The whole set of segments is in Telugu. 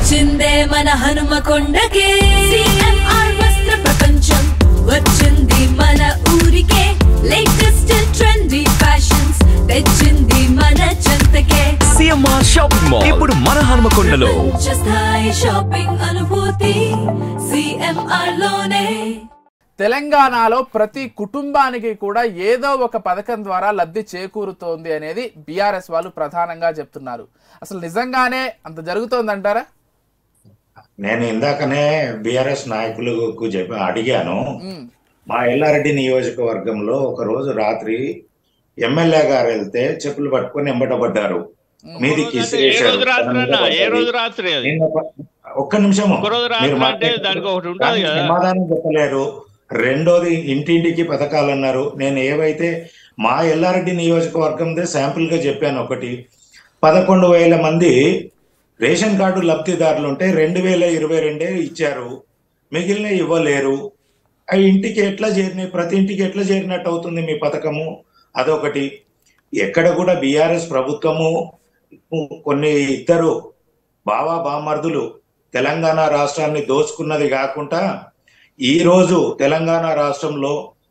వచ్చిందే మన హనుమకొండకే సిఎంఆర్ వస్త్ర ప్రపంచం వచ్చింది మన ఊరికే లేటెస్ట్ ట్రెండీ ఫ్యాషన్స్ తెచ్చింది మన చెంతకే సిఎంఆర్ షాపింగ్ మాల్ ఇప్పుడు మన హనుమకొండలో ప్రపంచ స్థాయి షాపింగ్ అనుభూతి సిఎంఆర్ లోనే తెలంగాణలో ప్రతి కుటుంబానికి కూడా ఏదో ఒక పథకం ద్వారా లబ్ధి చేకూరుతోంది అనేది బీఆర్ఎస్ వాళ్ళు ప్రధానంగా చెప్తున్నారు అసలు నిజంగానే అంత జరుగుతోందంటారా నేను ఇందాకనే బిఆర్ఎస్ నాయకులకు చెప్పి అడిగాను ఉమ్, మా ఎల్లారెడ్డి నియోజకవర్గంలో ఒక రోజు రాత్రి ఎమ్మెల్యే గారు వెళ్తే చెప్పులు పట్టుకొని ఎంబటపడ్డారు మీదికి అంటే ఏ రోజు రాత్రి అన్న ఏ రోజు రాత్రి అది నిన్న ప- ఒక్క నిమిషం ఒక రోజు రాత్రి అంటే దానికి ఒకటి ఉంటుంది కదా. సమాధానం చెప్పలేరు రెండోది ఇంటింటికి పథకాలు అన్నారు నేను ఏవైతే మా ఎల్లారెడ్డి నియోజకవర్గందే శాంపుల్ గా చెప్పాను ఒకటి పదకొండు వేల మంది రేషన్ కార్డు లబ్ధిదారులు ఉంటే రెండు వేల ఇరవై రెండే ఇచ్చారు మిగిలిన ఇవ్వలేరు ఆ ఇంటికి ఎట్లా చేరినాయి ప్రతి ఇంటికి ఎట్లా చేరినట్టు అవుతుంది మీ పథకము అదొకటి ఎక్కడ కూడా బీఆర్ఎస్ ప్రభుత్వము కొన్ని ఇద్దరు బావా బామర్దులు తెలంగాణ రాష్ట్రాన్ని దోచుకున్నది కాకుండా ఈ రోజు తెలంగాణ రాష్ట్రంలో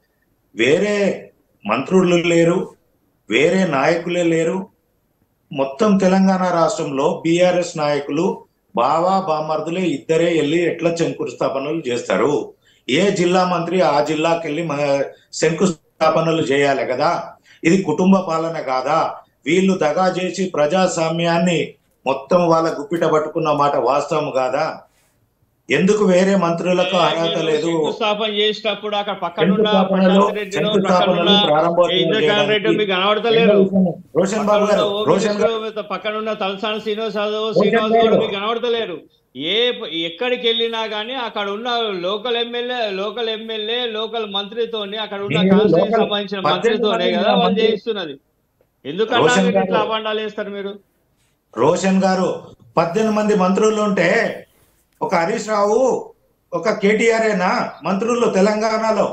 వేరే మంత్రులు లేరు వేరే నాయకులే లేరు మొత్తం తెలంగాణ రాష్ట్రంలో బీఆర్ఎస్ నాయకులు బావా బామర్దులే ఇద్దరే వెళ్ళి ఎట్లా శంకుస్థాపనలు చేస్తారు ఏ జిల్లా మంత్రి ఆ జిల్లాకి వెళ్ళి మ- శంకుస్థాపనలు చేయాలి కదా ఇది కుటుంబ పాలన కాదా వీళ్ళు దగా చేసి ప్రజాస్వామ్యాన్ని మొత్తం వాళ్ళ గుప్పిట పట్టుకున్న మాట వాస్తవం కాదా ఎందుకు వేరే మంత్రులకు అర్హత లేదు శంకుస్థాపన చేసేటప్పుడు అక్కడ పక్కన ఉన్న శంకుస్థాపనలు ప్రశాంత్ రెడ్డిలో పక్కన శంకుస్థాపనలు ఉన్న ప్రారంభోత్సవం ఇంద్రకాంత్ రెడ్డి చేయడానికి మీకు కనబడతలేరు రోషన్ బాబు గారు రోషన్ గారు పక్కన ఉన్న తలసాని శ్రీనివాస్ యాదవ్ రోషన్ శ్రీనివాస్ గారు. గౌడ్ మీకు కనబడతలేరు ఏ ఎక్కడికి వెళ్ళినా గానీ అక్కడ ఉన్న local MLA local MLA local మంత్రితోని అక్కడ ఉన్న మీరు కాన్స్టిట్యూషన్ లోకల్ సంబంధించిన పద్దెనిమిది మంత్రితోనే మంది కదా వాళ్ళు మంత్రి- చేయిస్తున్నది ఎందుకన్నా రోషన్ మీరు గారు. ఇట్లా అభాండాలు వేస్తారు మీరు రోషన్ గారు పద్దెనిమిది మంది మంత్రులు ఉంటే ఒక హరీష్ రావు ఒక కేటీఆర్ఏనా మంత్రులు తెలంగాణలో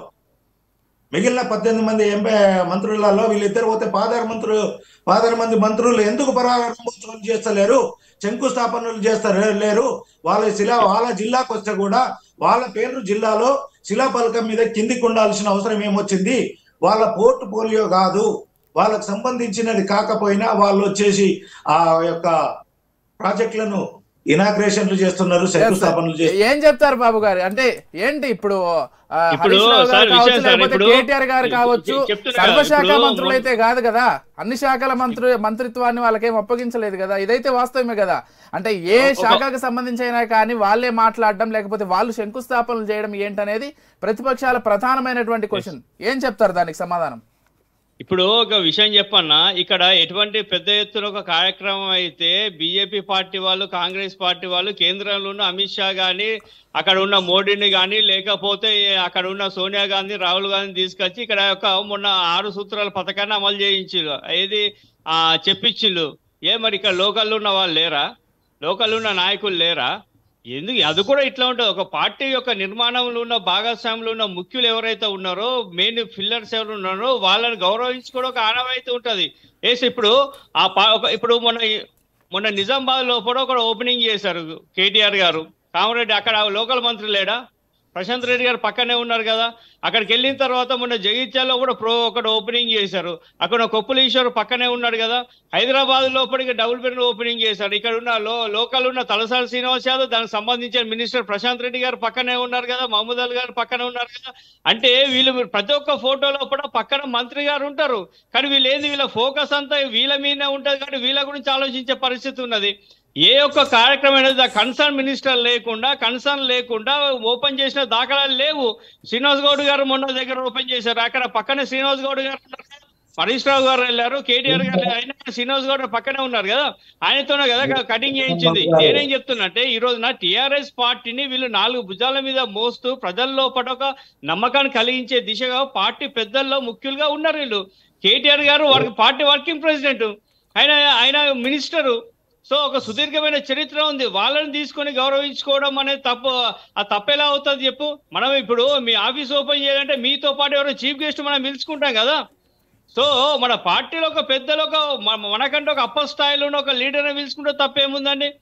మిగిలిన పద్దెనిమిది మంది ఎంపీ మంత్రులలో వీళ్ళిద్దరు పోతే పాదారు మంత్రులు పాదారు మంది మంత్రులు ఎందుకు ప్రారంభోత్సవం చేస్తలేరు శంకుస్థాపనలు చేస్తారు లేరు వాళ్ళ శిలా వాళ్ళ జిల్లాకు వస్తే కూడా వాళ్ళ పేర్లు జిల్లాలో శిలాఫలకం మీద కిందికి ఉండాల్సిన అవసరం ఏమొచ్చింది వాళ్ళ పోర్ట్ పోలియో కాదు వాళ్ళకు సంబంధించినది కాకపోయినా వాళ్ళు వచ్చేసి ఆ యొక్క ప్రాజెక్టులను ఇనాగ్రేషన్లు చేస్తున్నారు శంకుస్థాపనలు చేస్తున్నారు ఏం చెప్తారు బాబు గారు అంటే ఏంటి ఇప్పుడు ఆ, ఇప్పుడు హరీష్ రావు గారు సార్ కావచ్చు, విషయం సార్ లేకపోతే ఇప్పుడు కేటీఆర్ గారు కావచ్చు చెప్తున్నా కదా, సర్వశాఖ ఇప్పుడు మంత్రులు అయితే కాదు కదా అన్ని శాఖల మంత్రి మంత్రిత్వాన్ని వాళ్ళకేం అప్పగించలేదు కదా ఇదైతే వాస్తవమే కదా అంటే ఏ శాఖకు సంబంధించైనా కానీ వాళ్ళే మాట్లాడడం లేకపోతే వాళ్ళు శంకుస్థాపనలు చేయడం ఏంటనేది ప్రతిపక్షాల ప్రధానమైనటువంటి క్వశ్చన్ ఏం చెప్తారు దానికి సమాధానం ఇప్పుడు ఒక విషయం చెప్పన్నా ఇక్కడ ఎటువంటి పెద్ద ఎత్తున ఒక కార్యక్రమం అయితే బీజేపీ పార్టీ వాళ్ళు కాంగ్రెస్ పార్టీ వాళ్ళు కేంద్రంలో ఉన్న అమిత్ షా గాని అక్కడ ఉన్న మోడీని గాని లేకపోతే అక్కడ ఉన్న సోనియా గాంధీ రాహుల్ గాంధీ తీసుకొచ్చి ఇక్కడ ఒక మొన్న ఆరు సూత్రాల పథకాన్ని అమలు చేయించిల్లు ఏది ఆ చెప్పించిల్లు ఏ మరి ఇక్కడ లోకల్లో ఉన్న వాళ్ళు లేరా లోకల్ ఉన్న నాయకులు లేరా ఎందుకు అది కూడా ఇట్లా ఉంటుంది ఒక పార్టీ యొక్క నిర్మాణంలో ఉన్న భాగస్వాములు ఉన్న ముఖ్యులు ఎవరైతే ఉన్నారో మెయిన్ ఫిల్లర్స్ ఎవరు ఉన్నారో వాళ్ళని గౌరవించుకోవడం ఒక ఆనవాయితీ ఉంటది ఏసి ఇప్పుడు ఆ పా- ఒక- ఇప్పుడు మొన్న ఈ- మొన్న నిజామాబాద్ లో కూడా ఒక ఓపెనింగ్ చేశారు కేటీఆర్ గారు కామరెడ్డి అక్కడ లోకల్ మంత్రి లేడా ప్రశాంత్ రెడ్డి గారు పక్కనే ఉన్నారు కదా అక్కడికి వెళ్ళిన తర్వాత మొన్న జగిత్యాల్లో కూడా ప్రో ఒకటి ఓపెనింగ్ చేశారు అక్కడ కొప్పులీశ్వర్ పక్కనే ఉన్నాడు కదా హైదరాబాద్ లోపలికి డబుల్ బెడ్ ఓపెనింగ్ చేశారు ఇక్కడ ఉన్న లో లోకల్ ఉన్న తలసాని శ్రీనివాస్ యాదవ్ దానికి సంబంధించిన మినిస్టర్ ప్రశాంత్ రెడ్డి గారు పక్కనే ఉన్నారు కదా మహమూద్ అల్ గారు పక్కనే ఉన్నారు కదా అంటే వీళ్ళు ప్రతి ఒక్క ఫోటోలో కూడా పక్కన మంత్రి గారు ఉంటారు కానీ వీళ్ళు ఏంది వీళ్ళ ఫోకస్ అంతా వీళ్ళ మీదనే ఉంటది కానీ వీళ్ళ గురించి ఆలోచించే పరిస్థితి ఉన్నది ఏ ఒక్క కార్యక్రమం అనేది కన్సర్న్ మినిస్టర్ లేకుండా కన్సర్న్ లేకుండా ఓపెన్ చేసిన దాఖలాలు లేవు శ్రీనివాస్ గౌడ్ గారు మొన్న దగ్గర ఓపెన్ చేశారు అక్కడ పక్కనే శ్రీనివాస్ గౌడ్ గారు ఉన్నారు కదా. హరీష్ రావు గారు వెళ్ళారు కేటీఆర్ గారు ఆయన శ్రీనివాస్ గౌడ్ పక్కనే ఉన్నారు కదా ఆయనతోనే కదా కటింగ్ చేయించింది నేనేం చెప్తున్నంటే ఈ రోజున టిఆర్ఎస్ పార్టీని వీళ్ళు నాలుగు భుజాల మీద మోస్తూ ప్రజల్లో పట ఒక నమ్మకాన్ని కలిగించే దిశగా పార్టీ పెద్దల్లో ముఖ్యులుగా ఉన్నారు వీళ్ళు కేటీఆర్ గారు వర్క్ పార్టీ వర్కింగ్ ప్రెసిడెంట్ ఆయన ఆయన మినిస్టరు సో ఒక సుదీర్ఘమైన చరిత్ర ఉంది వాళ్ళని తీసుకొని గౌరవించుకోవడం అనేది తప్పు ఆ తప్పెలా అవుతుంది చెప్పు మనం ఇప్పుడు మీ ఆఫీస్ ఓపెన్ చేయాలంటే మీతో పాటు ఎవరో చీఫ్ గెస్ట్ మనం పిలుచుకుంటాం కదా సో మన పార్టీలో ఒక పెద్దలు ఒక మన- మనకంటే ఒక అప్పర్ స్థాయిలో ఉన్న ఒక లీడర్ని పిలుచుకుంటే తప్పేముందండి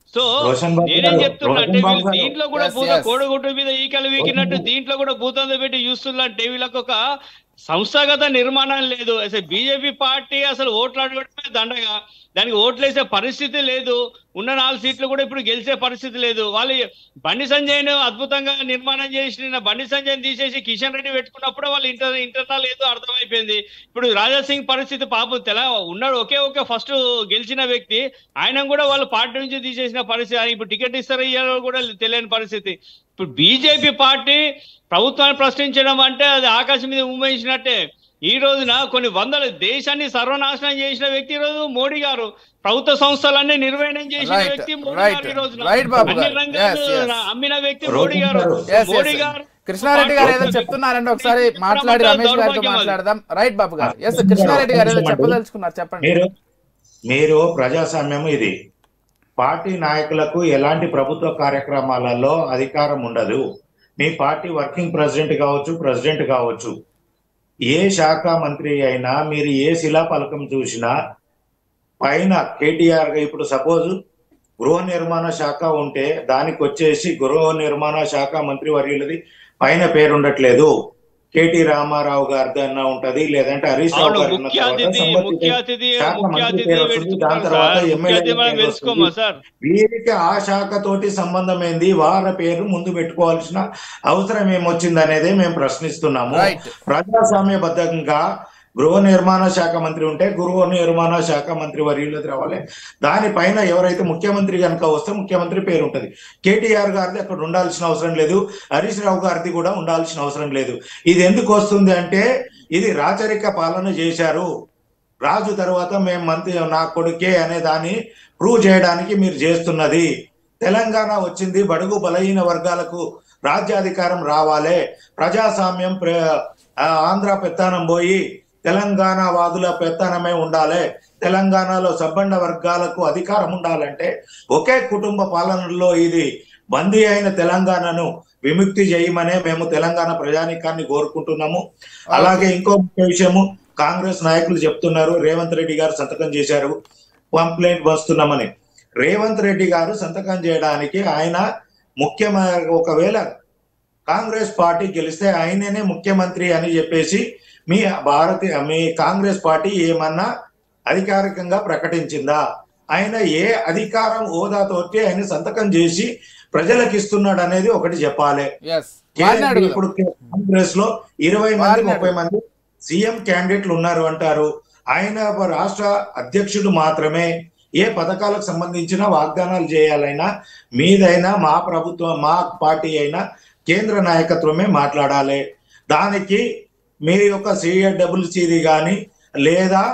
సో రోషన్ బాబు నేనేం గారు, చెప్తున్నా అంటే రోషన్ బాబు వీళ్ళు గారు. దీంట్లో కూడా Yes, భూత yes. కోడిగుడ్డు మీద ఈకలు వీకినట్టు బాబు. దీంట్లో కూడా భూతంతో పెట్టి చూస్తున్నట్టే వీళ్ళకి ఒక సంస్థాగత నిర్మాణం లేదు అసలు బీజేపీ పార్టీ అసలు ఓట్లు అడగడమే దండగా దానికి ఓట్లేసే పరిస్థితి లేదు ఉన్న నాలుగు సీట్లు కూడా ఇప్పుడు గెలిచే పరిస్థితి లేదు వాళ్ళు బండి సంజయ్ అద్భుతంగా నిర్మాణం చేసిన బండి సంజయ్ తీసేసి కిషన్ రెడ్డి పెట్టుకున్నప్పుడు వాళ్ళు ఇంటర్ ఇంటర్నల్ ఏదో అర్థమైపోయింది ఇప్పుడు రాజా సింగ్ పరిస్థితి పాపం తెల ఉన్నాడు ఒకే ఒకే ఫస్ట్ గెలిచిన వ్యక్తి ఆయన కూడా వాళ్ళు పార్టీ నుంచి తీసేసిన పరిస్థితి ఆయన ఇప్పుడు టికెట్ ఇస్తారో ఇయ్యారో కూడా తెలియని పరిస్థితి ఇప్పుడు బీజేపీ పార్టీ ప్రభుత్వాన్ని ప్రశ్నించడం అంటే అది ఆకాశం మీద ఉమ్మేసినట్టే ఈ రోజున కొన్ని వందల దేశాన్ని సర్వనాశనం చేసిన వ్యక్తి ఈ రోజు మోడీ గారు ప్రభుత్వ సంస్థలన్నీ నిర్వహణం చేసిన Right, వ్యక్తి మోడీ right, గారు ఈ రోజున right, బాబు అన్ని గారు. రంగాలు Yes, yes. అమ్మిన వ్యక్తి రోషన్ మోడీ గారు గారు. Yes, yes, Modi yes. గారు కృష్ణారెడ్డి గారు ఏదో చెప్తున్నారండి ఒకసారి మాట్లాడి రమేష్ గారితో దౌర్భాగ్యం అది. మాట్లాడదాం రైట్ బాబు గారు ఎస్ కృష్ణారెడ్డి గారు ఏదో చెప్పదలుచుకున్నారు చెప్పండి మీరు మీరు ప్రజాస్వామ్యం ఇది పార్టీ నాయకులకు ఎలాంటి ప్రభుత్వ కార్యక్రమాలలో అధికారం ఉండదు మీ పార్టీ వర్కింగ్ ప్రెసిడెంట్ కావచ్చు ప్రెసిడెంట్ కావచ్చు ఏ శాఖ మంత్రి అయినా మీరు ఏ శిలా పలకం చూసినా పైన కేటీఆర్ గా ఇప్పుడు సపోజ్ గృహ నిర్మాణ శాఖ ఉంటే దానికి వచ్చేసి గృహ నిర్మాణ శాఖ మంత్రి వర్యులది పైన పేరు ఉండట్లేదు కేటీ రామారావు గారిది అన్న ఉంటది లేదంటే హరీష్ రావు అవును గారి ఉన్న ముఖ్య తర్వాత అతిథి సంబంధిత ముఖ్య అతిథి శాఖ ముఖ్య మంత్రి అతిథి పేరు వస్తుంది. దాని పెట్టుకుంటారు తర్వాత సార్ ముఖ్య ఎమ్మెల్యే అతిథి మనం పేరు తెలుసుకోమా వస్తుంది. సార్ వీరికి ఆ శాఖతోటి సంబంధం ఏంది వారి పేరు ముందు పెట్టుకోవాల్సిన అవసరం ఏమొచ్చింది అనేదే మేము ప్రశ్నిస్తున్నాము Right. ప్రజాస్వామ్యబద్ధంగా గృహ నిర్మాణ శాఖ మంత్రి ఉంటే గృహ నిర్మాణ శాఖ మంత్రి వర్యులది రావాలి దానిపైన ఎవరైతే ముఖ్యమంత్రి కనుక వస్తే ముఖ్యమంత్రి పేరు ఉంటది కేటీఆర్ గారిది అక్కడ ఉండాల్సిన అవసరం లేదు హరీష్ రావు గారిది కూడా ఉండాల్సిన అవసరం లేదు ఇది ఎందుకు వస్తుంది అంటే ఇది రాచరిక పాలన చేశారు రాజు తర్వాత మేము మంత్రి నా కొడుకే అనే దాన్ని ప్రూవ్ చేయడానికి మీరు చేస్తున్నది తెలంగాణ వచ్చింది బడుగు బలహీన వర్గాలకు రాజ్యాధికారం రావాలే ప్రజాస్వామ్యం ప్ర- ఆ, ఆంధ్ర పెత్తానం పోయి తెలంగాణ వాదుల పెత్తనమే ఉండాలి తెలంగాణలో సబ్బండ వర్గాలకు అధికారం ఉండాలంటే ఒకే కుటుంబ పాలనలో ఇది బందీ అయిన తెలంగాణను విముక్తి చేయమనే మేము తెలంగాణ ప్రజానికాన్ని కోరుకుంటున్నాము అలాగే ఇంకో ముఖ్య విషయము కాంగ్రెస్ నాయకులు చెప్తున్నారు రేవంత్ రెడ్డి గారు సంతకం చేశారు కంప్లైంట్ వస్తున్నామని రేవంత్ రెడ్డి గారు సంతకం చేయడానికి ఆయన ముఖ్యమైన ఒకవేళ కాంగ్రెస్ పార్టీ గెలిస్తే ఆయననే ముఖ్యమంత్రి అని చెప్పేసి మీ భారతీయ మీ కాంగ్రెస్ పార్టీ ఏమన్నా అధికారికంగా ప్రకటించిందా ఆయన ఏ అధికారం హోదాతోటి ఆయన సంతకం చేసి ప్రజలకు ఇస్తున్నాడు అనేది ఒకటి చెప్పాలి ఎస్ వారిని అడుగుదాం ఇప్పుడు కాంగ్రెస్ లో ఇరవై మంది వారిని ముప్పై మంది సీఎం క్యాండిడేట్లు ఉన్నారు అంటారు ఆయన ఒక రాష్ట్ర అధ్యక్షుడు మాత్రమే ఏ పథకాలకు సంబంధించిన వాగ్దానాలు చేయాలైనా మీదైనా మా ప్రభుత్వం మా పార్టీ అయినా కేంద్ర నాయకత్వమే మాట్లాడాలి దానికి మీ యొక్క సిఏడబ్ల్యూసీది కానీ లేదా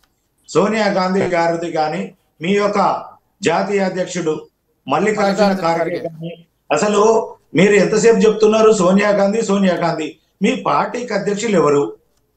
సోనియా గాంధీ గారిది కానీ మీ యొక్క జాతీయ అధ్యక్షుడు మల్లికార్జున మల్లికార్జున ఖార్గే ఖార్గే. కానీ అసలు మీరు ఎంతసేపు చెప్తున్నారు సోనియా గాంధీ సోనియా గాంధీ మీ పార్టీకి అధ్యక్షులు ఎవరు